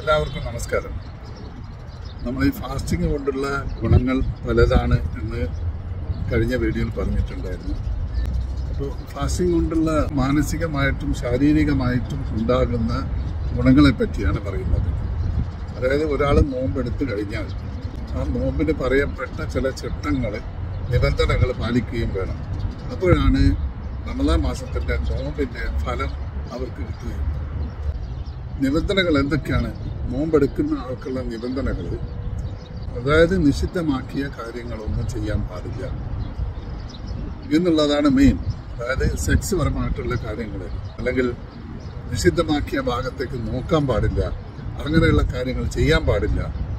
എല്ലാവർക്കും നമസ്കാരം നമ്മൾ ഈ ഫാസ്റ്റിംഗ് കൊണ്ടുള്ള ഗുണങ്ങൾ പലതാണ് എന്ന് കഴിഞ്ഞ വീഡിയോയിൽ പറഞ്ഞിട്ടുണ്ടായിരുന്നു അപ്പോൾ ഫാസ്റ്റിംഗ് കൊണ്ടുള്ള മാനസികമായിട്ടും ശാരീരികമായിട്ടും ഉണ്ടാകുന്ന ഗുണങ്ങളെ പറ്റിയാണ് പറയുന്നത് അതായത് ഒരാൾ നോമ്പെടുത്തു കഴിഞ്ഞാൽ ആ നോമ്പിന് പറയപ്പെട്ട ചില ചട്ടങ്ങൾ നിബന്ധനകൾ പാലിക്കുകയും വേണം അപ്പോഴാണ് റമദാൻ മാസത്തിൻ്റെ നോമ്പിൻ്റെ ഫലം അവർക്ക് കിട്ടുകയുള്ളൂ നിബന്ധനകൾ എന്തൊക്കെയാണ് നോമ്പെടുക്കുന്ന ആൾക്കുള്ള നിബന്ധനകൾ അതായത് നിഷിദ്ധമാക്കിയ കാര്യങ്ങളൊന്നും ചെയ്യാൻ പാടില്ല എന്നുള്ളതാണ് മെയിൻ അതായത് സെക്സ് പരമായിട്ടുള്ള കാര്യങ്ങൾ അല്ലെങ്കിൽ നിഷിദ്ധമാക്കിയ ഭാഗത്തേക്ക് നോക്കാൻ പാടില്ല അങ്ങനെയുള്ള കാര്യങ്ങൾ ചെയ്യാൻ പാടില്ല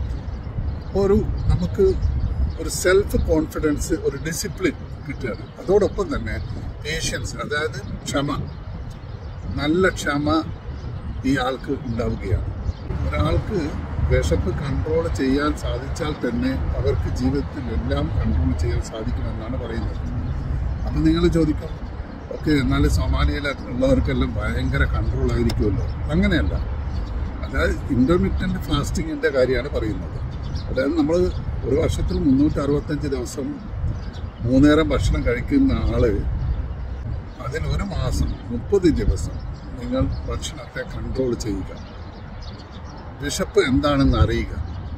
ഒരു നമുക്ക് ഒരു സെൽഫ് കോൺഫിഡൻസ് ഒരു ഡിസിപ്ലിൻ കിട്ടുകയാണ് അതോടൊപ്പം തന്നെ പേഷ്യൻസ് അതായത് ക്ഷമ നല്ല ക്ഷമ ഈ ആൾക്ക് ഉണ്ടാവുകയാണ് ഒരാൾക്ക് വിശപ്പ് കൺട്രോൾ ചെയ്യാൻ സാധിച്ചാൽ തന്നെ അവർക്ക് ജീവിതത്തിൽ എല്ലാം കൺട്രോൾ ചെയ്യാൻ സാധിക്കുമെന്നാണ് പറയുന്നത് അപ്പം നിങ്ങൾ ചോദിക്കും ഓക്കെ എന്നാലും സൊമാലിയയിൽ ഉള്ളവർക്കെല്ലാം ഭയങ്കര കൺട്രോൾ ആയിരിക്കുമല്ലോ അങ്ങനെയല്ല അതായത് ഇൻ്റർമീഡിയറ്റ് ഫാസ്റ്റിങ്ങിൻ്റെ കാര്യമാണ് പറയുന്നത് അതായത് നമ്മൾ ഒരു വർഷത്തിൽ മുന്നൂറ്റി അറുപത്തഞ്ച് ദിവസം മൂന്നേരം ഭക്ഷണം കഴിക്കുന്ന ആള് അതിൽ ഒരു മാസം മുപ്പത് ദിവസം നിങ്ങൾ ഭക്ഷണത്തെ കൺട്രോൾ ചെയ്യുക വിശപ്പ് എന്താണെന്ന് അറിയുക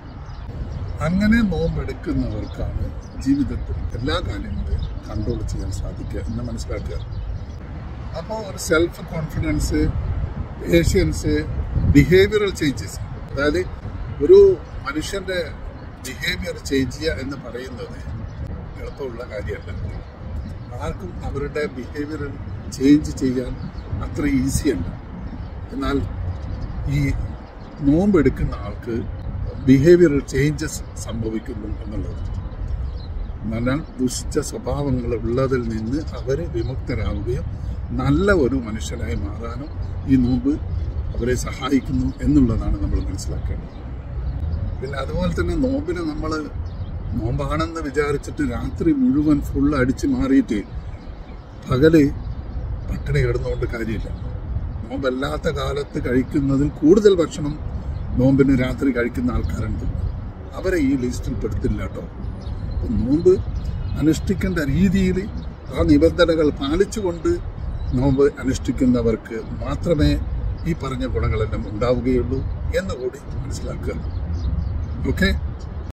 അങ്ങനെ നോമ്പെടുക്കുന്നവർക്കാണ് ജീവിതത്തിൽ എല്ലാ കാര്യങ്ങളും കൺട്രോൾ ചെയ്യാൻ സാധിക്കുക എന്ന് മനസ്സിലാക്കുക അപ്പോൾ ഒരു self confidence patience behavioural changes അതായത് ഒരു മനുഷ്യന്റെ ബിഹേവിയർ ചേഞ്ച് ചെയ്യുക എന്ന് പറയുന്നത് എളുപ്പമുള്ള കാര്യമല്ല ആർക്കും അവരുടെ ബിഹേവിയർ ചേഞ്ച് ചെയ്യാൻ അത്ര ഈസിയല്ല എന്നാൽ ഈ നോമ്പെടുക്കുന്ന ആൾക്ക് ബിഹേവിയറൽ ചേഞ്ചസ് സംഭവിക്കുന്നു എന്നുള്ളത് എന്നാൽ ദുഷിച്ച സ്വഭാവങ്ങൾ ഉള്ളതിൽ നിന്ന് അവർ വിമുക്തരാവുകയും നല്ല ഒരു മനുഷ്യനായി മാറാനും ഈ നോമ്പ് അവരെ സഹായിക്കുന്നു എന്നുള്ളതാണ് നമ്മൾ മനസ്സിലാക്കേണ്ടത് പിന്നെ അതുപോലെ തന്നെ നോമ്പിന് നമ്മൾ നോമ്പാണെന്ന് വിചാരിച്ചിട്ട് രാത്രി മുഴുവൻ ഫുൾ അടിച്ച് മാറിയിട്ട് പകല് പട്ടിണി കിടന്നുകൊണ്ട് കാര്യമില്ല നോമ്പല്ലാത്ത കാലത്ത് കഴിക്കുന്നതിൽ കൂടുതൽ ഭക്ഷണം നോമ്പിന് രാത്രി കഴിക്കുന്ന ആൾക്കാരുണ്ട് അവരെ ഈ ലിസ്റ്റിൽ പെടുത്തില്ല കേട്ടോ അപ്പം നോമ്പ് അനുഷ്ഠിക്കേണ്ട രീതിയിൽ ആ നിബന്ധനകൾ പാലിച്ചുകൊണ്ട് നോമ്പ് അനുഷ്ഠിക്കുന്നവർക്ക് മാത്രമേ ഈ പറഞ്ഞ ഗുണങ്ങളെല്ലാം ഉണ്ടാവുകയുള്ളൂ എന്ന് കൂടി മനസ്സിലാക്കുക ഓക്കെ